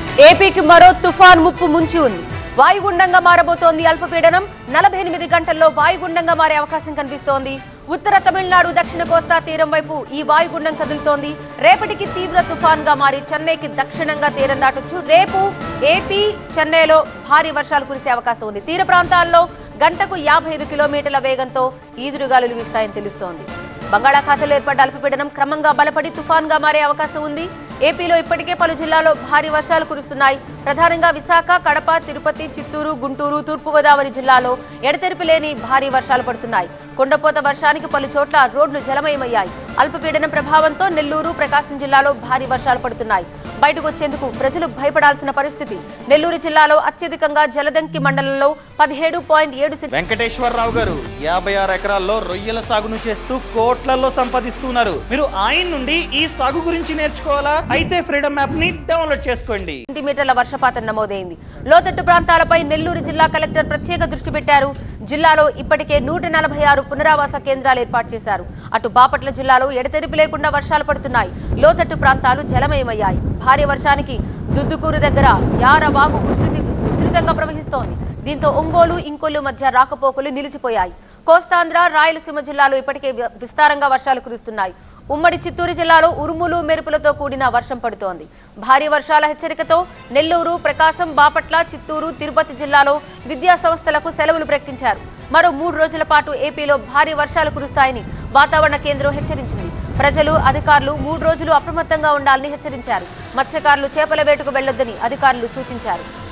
ఏపీకి మరో తుఫాన్ ముప్పు ముంచి ఉంది వాయుగుండంగా మారబోతోంది అల్పపీడనం నలభై ఎనిమిది గంటల్లో వాయుగుండంగా మారే అవకాశం కనిపిస్తోంది ఉత్తర తమిళనాడు దక్షిణ కోస్తా తీరం వైపు ఈ వాయుగుండం కదులుతోంది రేపటికి తీవ్ర తుఫాన్ గా మారి చెన్నైకి దక్షిణంగా తీరం దాటొచ్చు రేపు ఏపీ చెన్నైలో భారీ వర్షాలు కురిసే అవకాశం ఉంది తీర ప్రాంతాల్లో గంటకు యాభై ఐదు కిలోమీటర్ల వేగంతో ఈదురుగాలులు వీస్తాయని తెలుస్తోంది బంగాళాఖాతంలో ఏర్పడ్డ అల్పపీడనం క్రమంగా బలపడి తుఫాన్గా మారే అవకాశం ఉంది ఏపీలో ఇప్పటికే పలు జిల్లాల్లో భారీ వర్షాలు కురుస్తున్నాయి ప్రధానంగా విశాఖ కడప తిరుపతి చిత్తూరు గుంటూరు తూర్పుగోదావరి జిల్లాలో ఎడతెరిపి లేని భారీ వర్షాలు పడుతున్నాయి కొండపోత వర్షానికి పలు చోట్ల రోడ్లు జలమయమయ్యాయి అల్పపీడనం ప్రభావంతో నెల్లూరు ప్రకాశం జిల్లాలో భారీ వర్షాలు పడుతున్నాయి బయటకు వచ్చేందుకు ప్రజలు భయపడాల్సిన పరిస్థితి నెల్లూరు జిల్లాలో అత్యధికంగా జలదంకి మండలంలో పదిహేడు పాయింట్ ఏడు సెంటీ- వెంకటేశ్వరరావు గారు యాభై ఆరు ఎకరాల్లో రొయ్యల సాగును చేస్తూ కోట్లలో సంపాదిస్తున్నారు మీరు ఆయన నుండి ఈ సాగు గురించి నేర్చుకోవాలా అయితే ఫ్రీడమ్ యాప్ ని డౌన్లోడ్ చేసుకోండి సెంటీమీటర్ల వర్షపాతం నమోదైంది లోతట్టు ప్రాంతాలపై నెల్లూరు జిల్లా కలెక్టర్ ప్రత్యేక దృష్టి పెట్టారు జిల్లాలో ఇప్పటికే నూట నలభై ఆరు పునరావాస కేంద్రాలు ఏర్పాటు చేశారు అటు బాపట్ల జిల్లాలో ఎడతెరిపి లేకుండా వర్షాలు పడుతున్నాయి లోతట్టు ప్రాంతాలు జలమయమయ్యాయి భారీ వర్షానికి దుద్దుకూరు దగ్గర యారవాగు ఉధృతి ఉధృతంగా ప్రవహిస్తోంది దీంతో ఒంగోలు ఇంకొల్లు మధ్య రాకపోకలు నిలిచిపోయాయి కోస్తాంధ్ర రాయలసీమ జిల్లాలో ఇప్పటికే వి- విస్తారంగా వర్షాలు కురుస్తున్నాయి ఉమ్మడి చిత్తూరు జిల్లాలో ఉరుములు మెరుపులతో కూడిన వర్షం పడుతోంది భారీ వర్షాల హెచ్చరికతో నెల్లూరు ప్రకాశం బాపట్ల చిత్తూరు తిరుపతి జిల్లాలో విద్యా సంస్థలకు సెలవులు ప్రకటించారు మరో మూడు రోజుల పాటు ఏపీలో భారీ వర్షాలు కురుస్తాయని వాతావరణ కేంద్రం హెచ్చరించింది ప్రజలు అధికారులు మూడు రోజులు అప్రమత్తంగా ఉండాలని హెచ్చరించారు మత్స్యకారులు చేపల వేటకు వెళ్లొద్దని అధికారులు సూచించారు